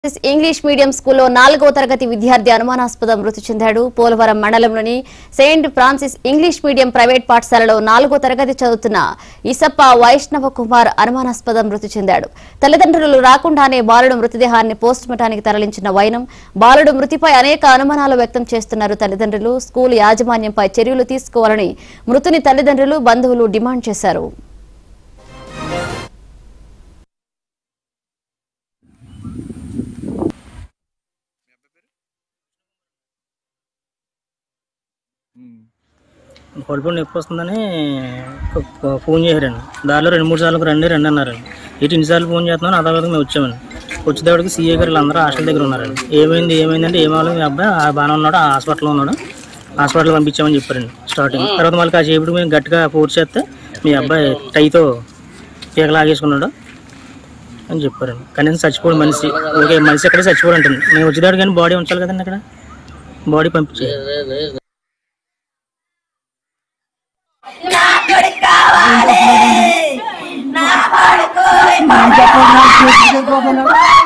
English medium స్కూల్లో నాలుగో తరగతి విద్యార్థి అనుమానాస్పద మృతి చెందాడు పోలవరం మండలంలోని Saint Francis English medium private పాఠశాలలో నాలుగో తరగతి చదువుతున్న ఇసప్ప వైష్ణవ కుమార్ అనుమానాస్పద మృతి చెందాడు తల్లిదండ్రులు రాకుండానే బాలుడు మృతదేహాన్ని పోస్టుమార్టానికి తరలించిన వైనం బాలుడు మృతిపై అనేక అనుమానాలు వ్యక్తం చేస్తున్నారు తల్లిదండ్రులు స్కూల్ యాజమాన్యంపై చర్యలు తీసుకోవాలని మృతుని తల్లిదండ్రులు బంధువులు డిమాండ్ చేశారు కడుపులో నొప్పి వస్తుందని ఫ- ఫ- ఫోన్ చేశారండి దారిలో రెండు మూడు సార్లు రండి రండి అన్నారండి ఇటు ఇన్నిసార్లు ఫోన్ చేస్తున్నాను అదే విధంగా మేము వచ్చామండి వచ్చేటప్పటికి సీఏ గారు అందరూ హాస్టల్ దగ్గర ఉన్నారండి ఏమైంది ఏమైందంటే ఏమాలో మీ అబ్బాయి ఆ బాగానే ఉన్నాడు ఆ హాస్పిటల్లో ఉన్నాడు హాస్పిటల్ పంపించామని చెప్పారండి స్టార్టింగ్ తర్వాత మళ్ళీ కాసేపు మేము గట్టిగా ఫోర్స్ చేస్తే మీ అబ్బాయి టైతో పీకలాగేసుకున్నాడు అని చెప్పారండి కనీసం చచ్చిపోడు మనిషి ఓకే మనిషి అక్కడే చచ్చిపోడు అంటుంది మేము వచ్చేదాడు కానీ బాడీ ఉంచాలి కదండి అక్కడ బాడీ పంపించారు నా కొడుకు